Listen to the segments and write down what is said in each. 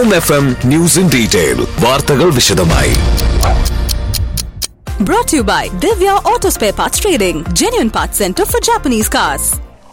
Home F M news in detail വാർത്തകൾ വിശദമായി Brought to you by Divya Auto Spare Parts Trading, genuine parts center for Japanese cars.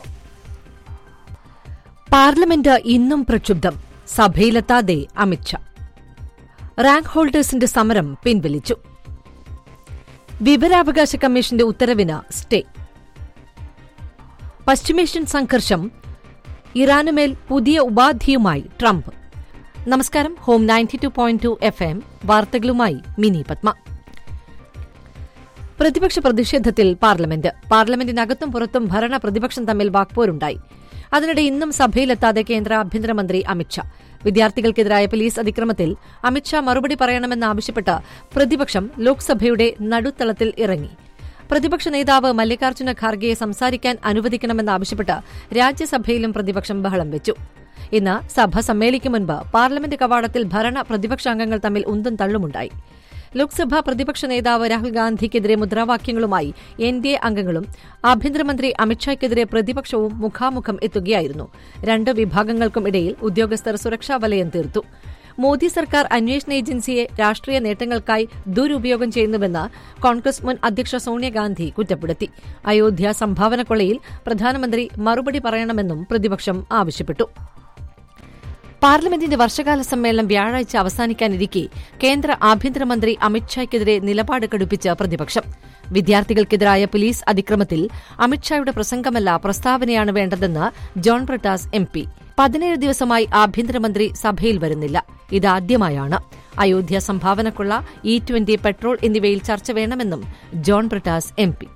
Parliament ഇന്നും പ്രക്ഷുബ്ധം സഭയിലെത്താതെ Amit Shah rank ഹോൾഡേഴ്സിന്റെ സമരം പിൻവലിച്ചു വിവരാവകാശ കമ്മീഷന്റെ ഉത്തരവിന് സ്റ്റേ പശ്ചിമേഷ്യൻ സംഘർഷം ഇറാനുമേൽ പുതിയ ഉപാധിയുമായി ട്രംപ് നമസ്കാരം home ninety two point two F M വാർത്തകളുമായി മിനി പത്മ പ്രതിപക്ഷ പ്രതിഷേധത്തിൽ പാർലമെന്റ് പാർലമെന്റിനകത്തും പുറത്തും ഭരണ പ്രതിപക്ഷം തമ്മിൽ വാക്പോരുണ്ടായി അതിനിടെ ഇന്നും സഭയിലെത്താതെ കേന്ദ്ര ആഭ്യന്തരമന്ത്രി അമിത്ഷാ വിദ്യാർത്ഥികൾക്കെതിരായ പോലീസ് അതിക്രമത്തിൽ അമിത്ഷാ മറുപടി പറയണമെന്നാവശ്യപ്പെട്ട് പ്രതിപക്ഷം ലോക്സഭയുടെ നടുത്തളത്തിൽ ഇറങ്ങി പ്രതിപക്ഷ നേതാവ് മല്ലികാർജ്ജുന ഖാർഗെയെ സംസാരിക്കാൻ അനുവദിക്കണമെന്നാവശ്യപ്പെട്ട് രാജ്യസഭയിലും പ്രതിപക്ഷം ബഹളം വെച്ചു ഇന്ന് സഭ സമ്മേളിക്കും മുൻപ് പാർലമെന്റ് കവാടത്തിൽ ഭരണ പ്രതിപക്ഷാംഗങ്ങൾ തമ്മിൽ ഉന്തും തള്ളുമുണ്ടായി ലോക്സഭാ പ്രതിപക്ഷ നേതാവ് രാഹുൽ ഗാന്ധിക്കെതിരെ മുദ്രാവാക്യങ്ങളുമായി എൻ ഡി എ അംഗങ്ങളും ആഭ്യന്തരമന്ത്രി അമിത്ഷായ്ക്കെതിരെ പ്രതിപക്ഷവും മുഖാമുഖം എത്തുകയായിരുന്നു രണ്ട് വിഭാഗങ്ങൾക്കും ഇടയിൽ ഉദ്യോഗസ്ഥർ സുരക്ഷാ വലയം തീർത്തു മോദി സർക്കാർ അന്വേഷണ ഏജൻസിയെ രാഷ്ട്രീയ നേട്ടങ്ങൾക്കായി ദുരുപയോഗം ചെയ്യുന്നുവെന്ന് കോൺഗ്രസ് മുൻ അധ്യക്ഷ സോണിയാഗാന്ധി കുറ്റപ്പെടുത്തി അയോധ്യ സംഭാവന കൊള്ളയിൽ പ്രധാനമന്ത്രി മറുപടി പറയണമെന്നും പ്രതിപക്ഷം ആവശ്യപ്പെട്ടു പാർലമെന്റിന്റെ വർഷകാല സമ്മേളനം വ്യാഴാഴ്ച അവസാനിക്കാനിരിക്കെ കേന്ദ്ര ആഭ്യന്തരമന്ത്രി അമിത്ഷായ്ക്കെതിരെ നിലപാട് കടുപ്പിച്ച പ്രതിപക്ഷം വിദ്യാർത്ഥികൾക്കെതിരായ പോലീസ് അതിക്രമത്തിൽ അമിത്ഷായുടെ പ്രസംഗമല്ല പ്രസ്താവനയാണ് വേണ്ടതെന്ന് ജോൺ ബ്രിട്ടാസ് എം പി പതിനേഴ് ദിവസമായി ആഭ്യന്തരമന്ത്രി സഭയിൽ വരുന്നില്ല ഇതാദ്യമായാണ് അയോധ്യ സംഭാവനക്കുള്ള ഇ ട്വന്റി പെട്രോൾ എന്നിവയിൽ ചർച്ച വേണമെന്നും ജോൺ ബ്രിട്ടാസ് എം പി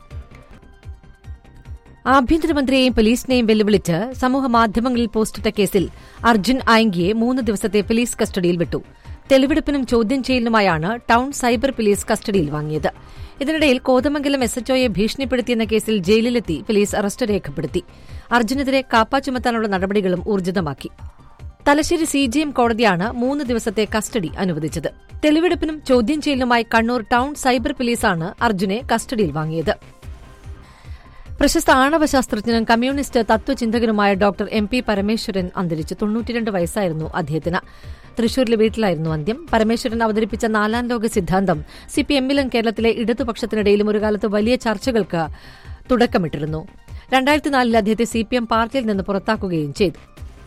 ആഭ്യന്തരമന്ത്രിയെയും പോലീസിനെയും വെല്ലുവിളിച്ച് സമൂഹമാധ്യമങ്ങളിൽ പോസ്റ്റിട്ട കേസിൽ അർജുൻ ആയങ്കിയെ മൂന്ന് ദിവസത്തെ പോലീസ് കസ്റ്റഡിയിൽ വിട്ടു തെളിവെടുപ്പിനും ചോദ്യം ചെയ്യലിനുമായാണ് ടൌൺ സൈബർ പോലീസ് കസ്റ്റഡിയിൽ വാങ്ങിയത് ഇതിനിടയിൽ കോതമംഗലം എസ് എച്ച്ഒയെ ഭീഷണിപ്പെടുത്തിയെന്ന കേസിൽ ജയിലിലെത്തി പോലീസ് അറസ്റ്റ് രേഖപ്പെടുത്തി അർജുനെതിരെ കാപ്പ ചുമത്താനുള്ള നടപടികളും ഊർജിതമാക്കി തലശ്ശേരി സി ജി എം കോടതിയാണ് മൂന്ന് ദിവസത്തെ കസ്റ്റഡി അനുവദിച്ചത് തെളിവെടുപ്പിനും ചോദ്യം ചെയ്യലിനുമായി കണ്ണൂർ ടൌൺ സൈബർ പോലീസാണ് അർജുനെ കസ്റ്റഡിയിൽ വാങ്ങിയത് പ്രശസ്ത ആണവ ശാസ്ത്രജ്ഞനും കമ്മ്യൂണിസ്റ്റ് തത്വചിന്തകനുമായ ഡോക്ടർ എം പി പരമേശ്വരൻ അന്തരിച്ചു തൊണ്ണൂറ്റിരണ്ട് വയസ്സായിരുന്നു അദ്ദേഹത്തിന് തൃശൂരിലെ വീട്ടിലായിരുന്നു അന്ത്യം പരമേശ്വരൻ അവതരിപ്പിച്ച നാലാം ലോക സിദ്ധാന്തം സിപിഎമ്മിലും കേരളത്തിലെ ഇടതുപക്ഷത്തിനിടയിലും ഒരു കാലത്ത് വലിയ ചർച്ചകൾക്ക് തുടക്കമിട്ടിരുന്നു രണ്ടായിരത്തി നാലിൽ അദ്ദേഹത്തെ സിപിഎം പാർട്ടിയിൽ നിന്ന് പുറത്താക്കുകയും ചെയ്തു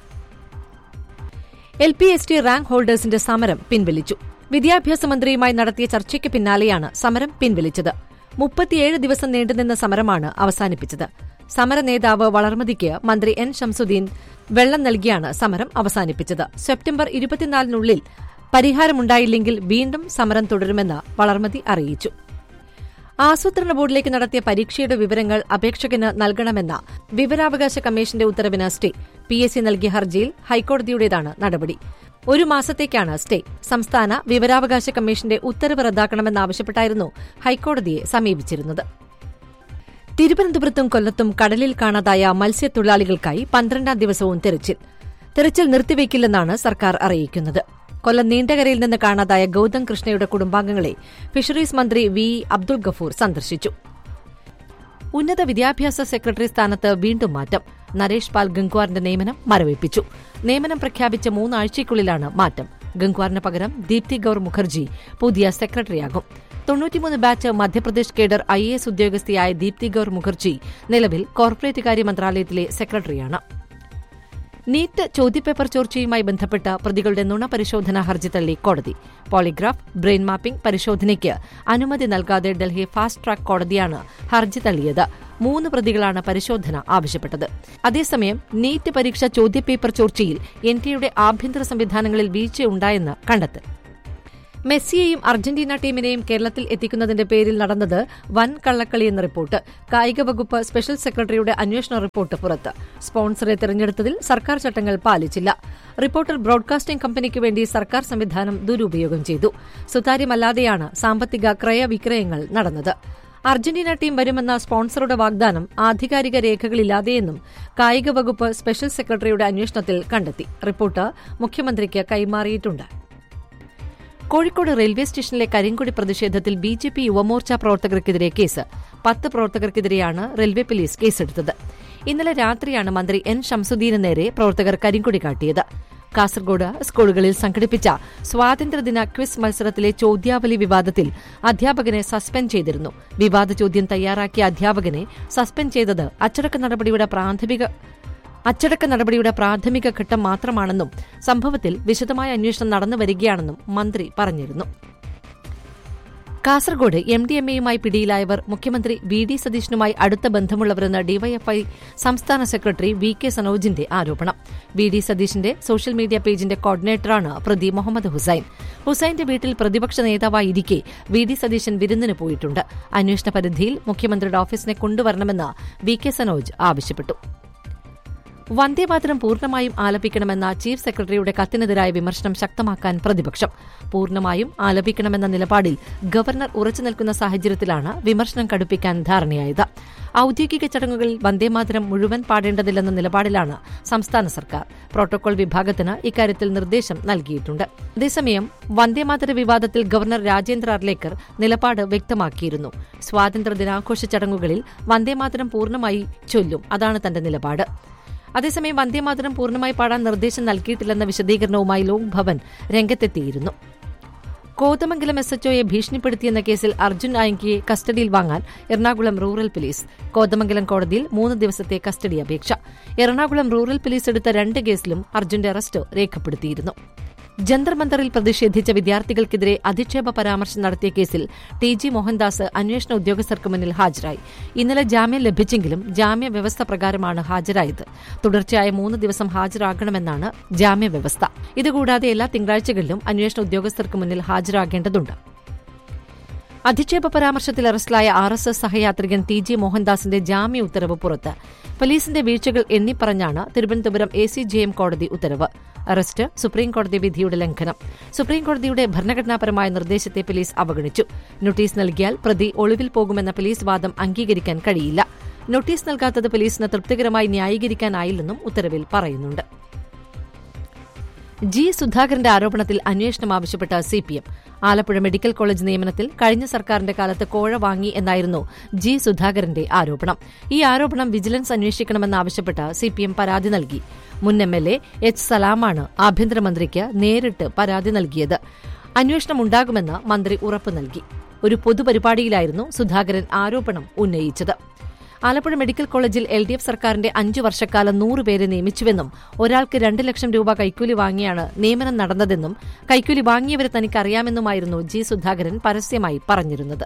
L P S T rank ഹോൾഡേഴ്സിന്റെ സമരം പിൻവലിച്ചു വിദ്യാഭ്യാസ മന്ത്രിയുമായി നടത്തിയ ചർച്ചയ്ക്ക് പിന്നാലെയാണ് സമരം പിൻവലിച്ചത് മുപ്പത്തിയേഴ് ദിവസം നീണ്ടുനിന്ന സമരമാണ് അവസാനിപ്പിച്ചത് സമര നേതാവ് വളർമതിക്ക് മന്ത്രി എൻ ഷംസുദ്ദീൻ വെള്ളം നൽകിയാണ് സമരം അവസാനിപ്പിച്ചത് സെപ്റ്റംബർ ഇരുപത്തിനാലിനുള്ളിൽ പരിഹാരമുണ്ടായില്ലെങ്കിൽ വീണ്ടും സമരം തുടരുമെന്ന് വളർമതി അറിയിച്ചു ആസൂത്രണ ബോർഡിലേക്ക് നടത്തിയ പരീക്ഷയുടെ വിവരങ്ങൾ അപേക്ഷകന് നൽകണമെന്ന വിവരാവകാശ കമ്മീഷന്റെ ഉത്തരവിന് സ്റ്റേ പി എസ് സി നൽകിയ ഹർജിയിൽ ഹൈക്കോടതിയുടേതാണ് നടപടി ഒരു മാസത്തേക്കാണ് സ്റ്റേ സംസ്ഥാന വിവരാവകാശ കമ്മീഷന്റെ ഉത്തരവ് റദ്ദാക്കണമെന്നാവശ്യപ്പെട്ടായിരുന്നു ഹൈക്കോടതിയെ സമീപിച്ചിരുന്നത് തിരുവനന്തപുരത്തും കൊല്ലത്തും കടലിൽ കാണാതായ മത്സ്യത്തൊഴിലാളികൾക്കായി പന്ത്രണ്ടാം ദിവസവും തെരച്ചിൽ തെരച്ചിൽ നിർത്തിവെക്കില്ലെന്നാണ് സർക്കാർ അറിയിക്കുന്നത് കൊല്ലം നീണ്ടകരയിൽ നിന്ന് കാണാതായ ഗൌതം കൃഷ്ണയുടെ കുടുംബാംഗങ്ങളെ ഫിഷറീസ് മന്ത്രി വി അബ്ദുൾ ഗഫൂർ സന്ദർശിച്ചു ഉന്നത വിദ്യാഭ്യാസ സെക്രട്ടറി സ്ഥാനത്ത് വീണ്ടും മാറ്റം നരേഷ് പാൽ ഗംഗ്വാറിന്റെ നിയമനം മരവിപ്പിച്ചു നിയമനം പ്രഖ്യാപിച്ച മൂന്നാഴ്ചയ്ക്കുള്ളിലാണ് മാറ്റം ഗംഗ്വാറിന് പകരം ദീപ്തി ഗൌർ മുഖർജി പുതിയ സെക്രട്ടറിയാകും തൊണ്ണൂറ്റിമൂന്ന് batch Madhya Pradesh cadre I A S ഉദ്യോഗസ്ഥയായ ദീപ്തി ഗൌർ മുഖർജി നിലവിൽ കോർപ്പറേറ്റ് കാര്യ മന്ത്രാലയത്തിലെ സെക്രട്ടറിയാണ് നീറ്റ് ചോദ്യപേപ്പർ ചോർച്ചയുമായി ബന്ധപ്പെട്ട പ്രതികളുടെ നുണ പരിശോധനാ ഹർജി തള്ളി കോടതി പോളിഗ്രാഫ് ബ്രെയിൻ മാപ്പിംഗ് പരിശോധനയ്ക്ക് അനുമതി നൽകാതെ ഡൽഹി ഫാസ്റ്റ് ട്രാക്ക് കോടതിയാണ് ഹർജി തള്ളിയത് മൂന്ന് പ്രതികളാണ് പരിശോധന ആവശ്യപ്പെട്ടത് അതേസമയം നീറ്റ് പരീക്ഷ ചോദ്യപേപ്പർ ചോർച്ചയിൽ എൻ ടിയുടെ ആഭ്യന്തര സംവിധാനങ്ങളിൽ വീഴ്ചയുണ്ടായെന്ന് കണ്ടെത്തൽ മെസ്സിയെയും അർജന്റീന ടീമിനെയും കേരളത്തിൽ എത്തിക്കുന്നതിന്റെ പേരിൽ നടന്നത് വൻ കള്ളക്കളി എന്ന റിപ്പോർട്ട് കായിക വകുപ്പ് സ്പെഷ്യൽ സെക്രട്ടറിയുടെ അന്വേഷണ റിപ്പോർട്ട് പുറത്ത് സ്പോൺസറെ തെരഞ്ഞെടുത്തതിൽ സർക്കാർ ചട്ടങ്ങൾ പാലിച്ചില്ല റിപ്പോർട്ടർ ബ്രോഡ്കാസ്റ്റിംഗ് കമ്പനിക്ക് വേണ്ടി സർക്കാർ സംവിധാനം ദുരുപയോഗം ചെയ്തു സുതാര്യമല്ലാതെയാണ് സാമ്പത്തിക ക്രയവിക്രയങ്ങൾ നടന്നത് അർജന്റീന ടീം വരുമെന്ന സ്പോൺസറുടെ വാഗ്ദാനം ആധികാരിക രേഖകളില്ലാതെയെന്നും കായിക വകുപ്പ് സ്പെഷ്യൽ സെക്രട്ടറിയുടെ അന്വേഷണത്തിൽ കണ്ടെത്തി റിപ്പോർട്ട് മുഖ്യമന്ത്രിക്ക് കൈമാറിയിട്ടുണ്ട് കോഴിക്കോട് റെയിൽവേ സ്റ്റേഷനിലെ കരിങ്കൊടി പ്രതിഷേധത്തിൽ ബി ജെ പി യുവമോർച്ച പ്രവർത്തകർക്കെതിരെ കേസ് പത്ത് പ്രവർത്തകർക്കെതിരെയാണ് റെയിൽവേ പോലീസ് കേസെടുത്തത് ഇന്നലെ രാത്രിയാണ് മന്ത്രി എൻ ഷംസുദ്ദീന് നേരെ പ്രവർത്തകർ കരിങ്കൊടി കാട്ടിയത് കാസർഗോഡ് സ്കൂളുകളിൽ സംഘടിപ്പിച്ച സ്വാതന്ത്ര്യദിന ക്വിസ് മത്സരത്തിലെ ചോദ്യാവലി വിവാദത്തിൽ അധ്യാപകനെ സസ്പെൻഡ് ചെയ്തിരുന്നു വിവാദ ചോദ്യം തയ്യാറാക്കിയ അധ്യാപകനെ സസ്പെൻഡ് ചെയ്തത് അച്ചടക്ക നടപടിയുടെ പ്രാഥമിക അച്ചടക്ക നടപടിയുടെ പ്രാഥമിക ഘട്ടം മാത്രമാണെന്നും സംഭവത്തിൽ വിശദമായ അന്വേഷണം നടന്നുവരികയാണെന്നും മന്ത്രി പറഞ്ഞിരുന്നു കാസർഗോഡ് എം ഡി എം എയുമായി പിടിയിലായവർ മുഖ്യമന്ത്രി വി ഡി സതീശനുമായി അടുത്ത ബന്ധമുള്ളവരെന്ന് ഡിവൈഎഫ്ഐ സംസ്ഥാന സെക്രട്ടറി വി കെ സനോജിന്റെ ആരോപണം വി ഡി സതീശന്റെ സോഷ്യൽ മീഡിയ പേജിന്റെ കോർഡിനേറ്ററാണ് പ്രതി മുഹമ്മദ് ഹുസൈൻ ഹുസൈന്റെ വീട്ടിൽ പ്രതിപക്ഷ നേതാവായിരിക്കെ വി ഡി സതീശൻ വിരുന്നിന് പോയിട്ടുണ്ട് അന്വേഷണ പരിധിയിൽ മുഖ്യമന്ത്രിയുടെ ഓഫീസിനെ കൊണ്ടുവരണമെന്ന് വി കെ സനോജ് ആവശ്യപ്പെട്ടു വന്ദേമാതരം പൂർണ്ണമായും ആലപിക്കണമെന്ന ചീഫ് സെക്രട്ടറിയുടെ കത്തിനെതിരായ വിമർശനം ശക്തമാക്കാൻ പ്രതിപക്ഷം പൂർണ്ണമായും ആലപിക്കണമെന്ന നിലപാടിൽ ഗവർണർ ഉറച്ചു നിൽക്കുന്ന സാഹചര്യത്തിലാണ് വിമർശനം കടുപ്പിക്കാൻ ധാരണയായത് ഔദ്യോഗിക ചടങ്ങുകളിൽ വന്ദേമാതരം മുഴുവൻ പാടേണ്ടതില്ലെന്ന നിലപാടിലാണ് സംസ്ഥാന സർക്കാർ പ്രോട്ടോകോൾ വിഭാഗത്തിന് ഇക്കാര്യത്തിൽ നിർദ്ദേശം നൽകിയിട്ടുണ്ട് അതേസമയം വന്ദേമാതര വിവാദത്തിൽ ഗവർണർ രാജേന്ദ്ര അർലേക്കർ നിലപാട് വ്യക്തമാക്കിയിരുന്നു സ്വാതന്ത്ര്യദിനാഘോഷ ചടങ്ങുകളിൽ വന്ദേമാതരം പൂർണ്ണമായി ചൊല്ലും അതാണ് തന്റെ നിലപാട് അതേസമയം വന്ദേമാതരം പൂർണ്ണമായി പാടാൻ നിർദ്ദേശം നൽകിയിട്ടില്ലെന്ന വിശദീകരണവുമായി ലോക് ഭവൻ രംഗത്തെത്തിയിരുന്നു കോതമംഗലം എസ് എച്ച്ഒയെ ഭീഷണിപ്പെടുത്തിയെന്ന കേസിൽ അർജുൻ ആയങ്കിയെ കസ്റ്റഡിയിൽ വാങ്ങാൻ എറണാകുളം റൂറൽ പോലീസ് കോതമംഗലം കോടതിയിൽ മൂന്ന് ദിവസത്തെ കസ്റ്റഡി അപേക്ഷ എറണാകുളം റൂറൽ പോലീസ് എടുത്ത രണ്ട് കേസിലും അർജുന്റെ അറസ്റ്റ് രേഖപ്പെടുത്തിയിരുന്നു ജന്തർ മന്ദറിൽ പ്രതിഷേധിച്ച വിദ്യാർത്ഥികൾക്കെതിരെ അധിക്ഷേപ പരാമർശം നടത്തിയ കേസിൽ ടി ജി മോഹൻദാസ് അന്വേഷണ ഉദ്യോഗസ്ഥർക്ക് മുന്നിൽ ഹാജരായി ഇന്നലെ ജാമ്യം ലഭിച്ചെങ്കിലും ജാമ്യ വ്യവസ്ഥ പ്രകാരമാണ് ഹാജരായത് തുടർച്ചയായ മൂന്ന് ദിവസം ഹാജരാകണമെന്നാണ് ജാമ്യ വ്യവസ്ഥ ഇതുകൂടാതെ എല്ലാ തിങ്കളാഴ്ചകളിലും അന്വേഷണ ഉദ്യോഗസ്ഥർക്ക് മുന്നിൽ ഹാജരാകേണ്ടതുണ്ട് അധിക്ഷേപ പരാമർശത്തിൽ അറസ്റ്റിലായ ആർ എസ് എസ് സഹയാത്രികൻ ടി ജി മോഹൻദാസിന്റെ ജാമ്യ ഉത്തരവ് പുറത്ത് പോലീസിന്റെ വീഴ്ചകൾ എണ്ണിപ്പറഞ്ഞാണ് Thiruvananthapuram A C J M കോടതി ഉത്തരവ് അറസ്റ്റ് സുപ്രീംകോടതി വിധിയുടെ ലംഘനം സുപ്രീംകോടതിയുടെ ഭരണഘടനാപരമായ നിർദ്ദേശത്തെ പോലീസ് അവഗണിച്ചു നോട്ടീസ് നൽകിയാൽ പ്രതി ഒളിവിൽ പോകുമെന്ന പോലീസ് വാദം അംഗീകരിക്കാൻ കഴിയില്ല നോട്ടീസ് നൽകാത്തത് പോലീസിന് തൃപ്തികരമായി ന്യായീകരിക്കാനായില്ലെന്നും ഉത്തരവിൽ പറയുന്നുണ്ട് ജി സുധാകരന്റെ ആരോപണത്തിൽ അന്വേഷണം ആവശ്യപ്പെട്ട സിപിഎം ആലപ്പുഴ മെഡിക്കൽ കോളേജ് നിയമനത്തിൽ കഴിഞ്ഞ സർക്കാരിന്റെ കാലത്ത് കോഴ വാങ്ങി എന്നായിരുന്നു ജി സുധാകരന്റെ ആരോപണം ഈ ആരോപണം വിജിലൻസ് അന്വേഷിക്കണമെന്നാവശ്യപ്പെട്ട് സിപിഎം പരാതി നൽകി മുൻ എം എൽ എ എച്ച് സലാമാണ് ആഭ്യന്തരമന്ത്രിക്ക് നേരിട്ട് പരാതി നൽകിയത് അന്വേഷണം ഉണ്ടാകുമെന്ന് മന്ത്രി ഉറപ്പു നൽകി ഒരു പൊതുപരിപാടിയിലായിരുന്നു സുധാകരൻ ആരോപണം ഉന്നയിച്ചത് ആലപ്പുഴ മെഡിക്കൽ കോളേജിൽ എൽ ഡി എഫ് സർക്കാരിന്റെ അഞ്ചു വർഷക്കാലം നൂറുപേരെ നിയമിച്ചുവെന്നും ഒരാൾക്ക് രണ്ട് ലക്ഷം രൂപ കൈക്കൂലി വാങ്ങിയാണ് നിയമനം നടന്നതെന്നും കൈക്കൂലി വാങ്ങിയവരെ തനിക്കറിയാമെന്നുമായിരുന്നു ജി സുധാകരൻ പരസ്യമായി പറഞ്ഞിരുന്നത്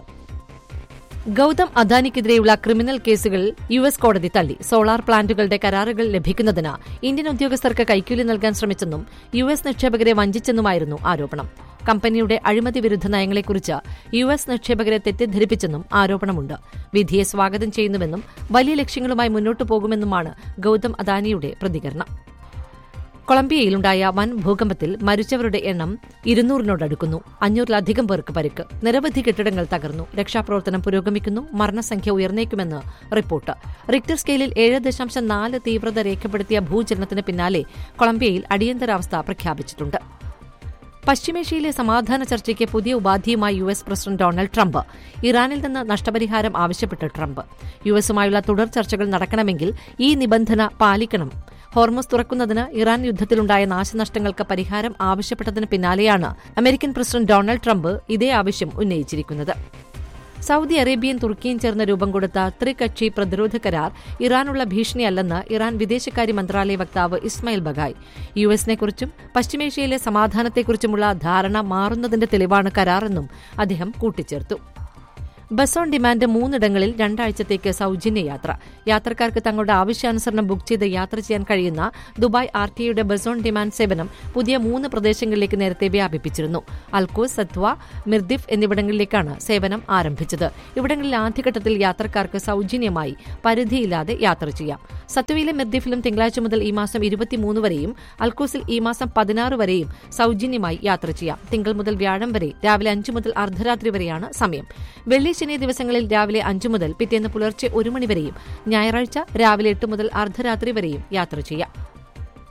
ഗൌതം അദാനിക്കെതിരെയുള്ള ക്രിമിനൽ കേസുകൾ യു എസ് കോടതി തള്ളി സോളാർ പ്ലാന്റുകളുടെ കരാറുകൾ ലഭിക്കുന്നതിന് ഇന്ത്യൻ ഉദ്യോഗസ്ഥർക്ക് കൈക്കൂലി നൽകാൻ ശ്രമിച്ചെന്നും യു എസ് നിക്ഷേപകരെ വഞ്ചിച്ചെന്നുമായിരുന്നു ആരോപണം കമ്പനിയുടെ അഴിമതി വിരുദ്ധ നയങ്ങളെക്കുറിച്ച് യു എസ് നിക്ഷേപകരെ തെറ്റിദ്ധരിപ്പിച്ചെന്നും ആരോപണമുണ്ട് വിധിയെ സ്വാഗതം ചെയ്യുന്നുവെന്നും വലിയ ലക്ഷ്യങ്ങളുമായി മുന്നോട്ടു പോകുമെന്നുമാണ് ഗൌതം അദാനിയുടെ പ്രതികരണം കൊളംബിയയിലുണ്ടായ വൻ ഭൂകമ്പത്തിൽ മരിച്ചവരുടെ എണ്ണം ഇരുന്നൂറിനോടടുക്കുന്നു അഞ്ഞൂറിലധികം പേർക്ക് പരിക്ക് നിരവധി കെട്ടിടങ്ങൾ തകർന്നു രക്ഷാപ്രവർത്തനം പുരോഗമിക്കുന്നു മരണസംഖ്യ ഉയർന്നേക്കുമെന്ന് റിപ്പോർട്ട് റിക്ടർ സ്കെയിലിൽ ഏഴ് ദശാംശം നാല് തീവ്രത രേഖപ്പെടുത്തിയ ഭൂചലനത്തിന് പിന്നാലെ കൊളംബിയയിൽ അടിയന്തരാവസ്ഥ പ്രഖ്യാപിച്ചിട്ടുണ്ട് പശ്ചിമേഷ്യയിലെ സമാധാന ചർച്ചയ്ക്ക് പുതിയ ഉപാധിയുമായി U S president Donald Trump ഇറാനിൽ നിന്ന് നഷ്ടപരിഹാരം ആവശ്യപ്പെട്ട് ട്രംപ് യു എസുമായുള്ള തുടർ ചർച്ചകൾ നടക്കണമെങ്കിൽ ഈ നിബന്ധന പാലിക്കണം ഹോർമോസ് തുറക്കുന്നതിന് ഇറാൻ യുദ്ധത്തിലുണ്ടായ നാശനഷ്ടങ്ങൾക്ക് പരിഹാരം ആവശ്യപ്പെട്ടതിന് പിന്നാലെയാണ് അമേരിക്കൻ പ്രസിഡന്റ് ഡൊണാൾഡ് ട്രംപ് ഇതേ ആവശ്യം ഉന്നയിച്ചിരിക്കുന്നത് സൌദി അറേബ്യയും തുർക്കിയും ചേർന്ന് രൂപം കൊടുത്ത ത്രികക്ഷി പ്രതിരോധ കരാർ ഇറാനുള്ള ഭീഷണിയല്ലെന്ന് ഇറാൻ വിദേശകാര്യ മന്ത്രാലയ വക്താവ് ഇസ്മായിൽ ബഗായ് യു എസിനെക്കുറിച്ചും പശ്ചിമേഷ്യയിലെ സമാധാനത്തെക്കുറിച്ചുമുള്ള ധാരണ മാറുന്നതിന്റെ തെളിവാണ് കരാറെന്നും അദ്ദേഹം കൂട്ടിച്ചേർത്തു ബസ് ഓൺ ഡിമാൻഡ് മൂന്നിടങ്ങളിൽ രണ്ടാഴ്ചത്തേക്ക് സൌജന്യ യാത്ര യാത്രക്കാർക്ക് തങ്ങളുടെ ആവശ്യാനുസരണം ബുക്ക് ചെയ്ത് യാത്ര ചെയ്യാൻ കഴിയുന്ന ദുബായ് ആർ ടിയുടെ ബസ് ഓൺ ഡിമാൻഡ് സേവനം പുതിയ മൂന്ന് പ്രദേശങ്ങളിലേക്ക് നേരത്തെ വ്യാപിപ്പിച്ചിരുന്നു അൽക്കോസ് സത്വ മിർദിഫ് എന്നിവിടങ്ങളിലേക്കാണ് സേവനം ആരംഭിച്ചത് ഇവിടങ്ങളിൽ ആദ്യഘട്ടത്തിൽ യാത്രക്കാർക്ക് സൌജന്യമായി പരിധിയില്ലാതെ യാത്ര ചെയ്യാം സത്വയിലെ മിർദിഫിലും തിങ്കളാഴ്ച മുതൽ ഈ മാസം ഇരുപത്തിമൂന്ന് വരെയും അൽക്കോസിൽ ഈ മാസം പതിനാറ് വരെയും സൌജന്യമായി യാത്ര ചെയ്യാം തിങ്കൾ മുതൽ വ്യാഴം വരെ രാവിലെ അഞ്ച് മുതൽ അർദ്ധരാത്രി വരെയാണ് സമയം വെള്ളി ശനി ദിവസങ്ങളിൽ രാവിലെ അഞ്ചു മുതൽ പിറ്റേന്ന് പുലർച്ചെ ഒരു മണിവരെയും ഞായറാഴ്ച രാവിലെ എട്ട് മുതൽ അർദ്ധരാത്രി വരെയും യാത്ര ചെയ്യാം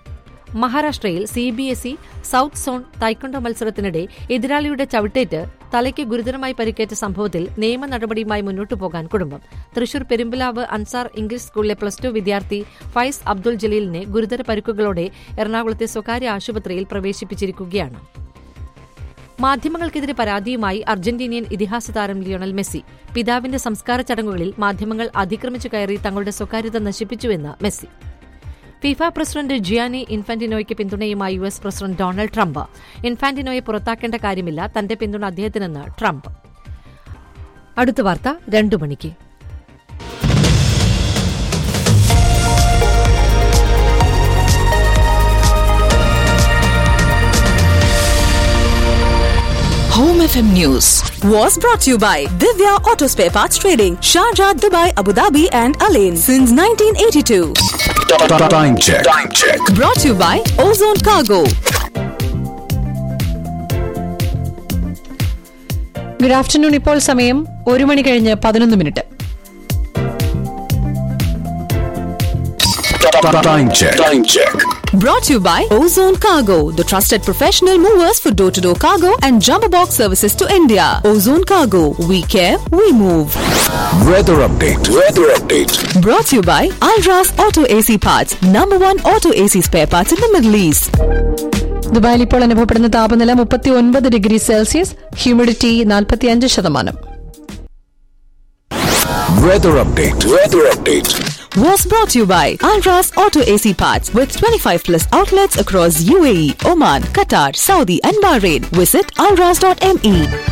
മഹാരാഷ്ട്രയിൽ C B S E south zone taekwondo മത്സരത്തിനിടെ എതിരാളിയുടെ ചവിട്ടേറ്റ് തലയ്ക്ക് ഗുരുതരമായി പരിക്കേറ്റ സംഭവത്തിൽ നിയമ നടപടിയുമായി മുന്നോട്ടു പോകാൻ കുടുംബം തൃശൂർ പെരുമ്പിലാവ് അൻസാർ ഇംഗ്ലീഷ് സ്കൂളിലെ പ്ലസ് ടു വിദ്യാർത്ഥി ഫൈസ് അബ്ദുൾ ജലീലിനെ ഗുരുതര പരിക്കുകളോടെ എറണാകുളത്തെ സ്വകാര്യ ആശുപത്രിയിൽ പ്രവേശിപ്പിച്ചിരിക്കുകയാണ് മാധ്യമങ്ങൾക്കെതിരെ പരാതിയുമായി അർജന്റീനിയൻ ഇതിഹാസ താരം ലിയോണൽ മെസ്സി പിതാവിന്റെ സംസ്കാര ചടങ്ങുകളിൽ മാധ്യമങ്ങൾ അതിക്രമിച്ചു കയറി തങ്ങളുടെ സ്വകാര്യത നശിപ്പിച്ചുവെന്ന് മെസ്സി ഫിഫ പ്രസിഡന്റ് ജിയാനി ഇൻഫാന്റിനോയ്ക്ക് പിന്തുണയുമായി U S president Donald Trump ഇൻഫാന്റിനോയെ പുറത്താക്കേണ്ട കാര്യമില്ല തന്റെ പിന്തുണ അദ്ദേഹത്തിനെന്ന് ട്രംപ് അടുത്ത വാർത്ത രണ്ടു മണിക്ക് Home FM News was brought to you by Divya Auto Spare Parts Trading, Sharjah, Dubai, Abu Dhabi, and Alain since 1982. Time check. Time check. Brought to you by Ozone Cargo. Good afternoon ഇപ്പോൾ സമയം ഒരു മണി കഴിഞ്ഞ് പതിനൊന്ന് minute Time check. Time check. Brought to you by Ozone Cargo, the trusted professional movers for door to door cargo and jumbo box services to India. Ozone Cargo, we care, we move. Weather update. Weather update. Brought to you by Alras Auto AC Parts, number one auto AC spare parts in the Middle East. ദുബായിൽ ഇപ്പോൾ അനുഭവപ്പെടുന്ന താപനില മുപ്പത്തി ഒൻപത് degree Celsius humidity നാൽപ്പത്തിയഞ്ച് ശതമാനം Weather update. Weather update. Was brought to you by Alras Auto AC Parts with 25 plus outlets across UAE, Oman, Qatar, Saudi, and Bahrain. Visit alras.me.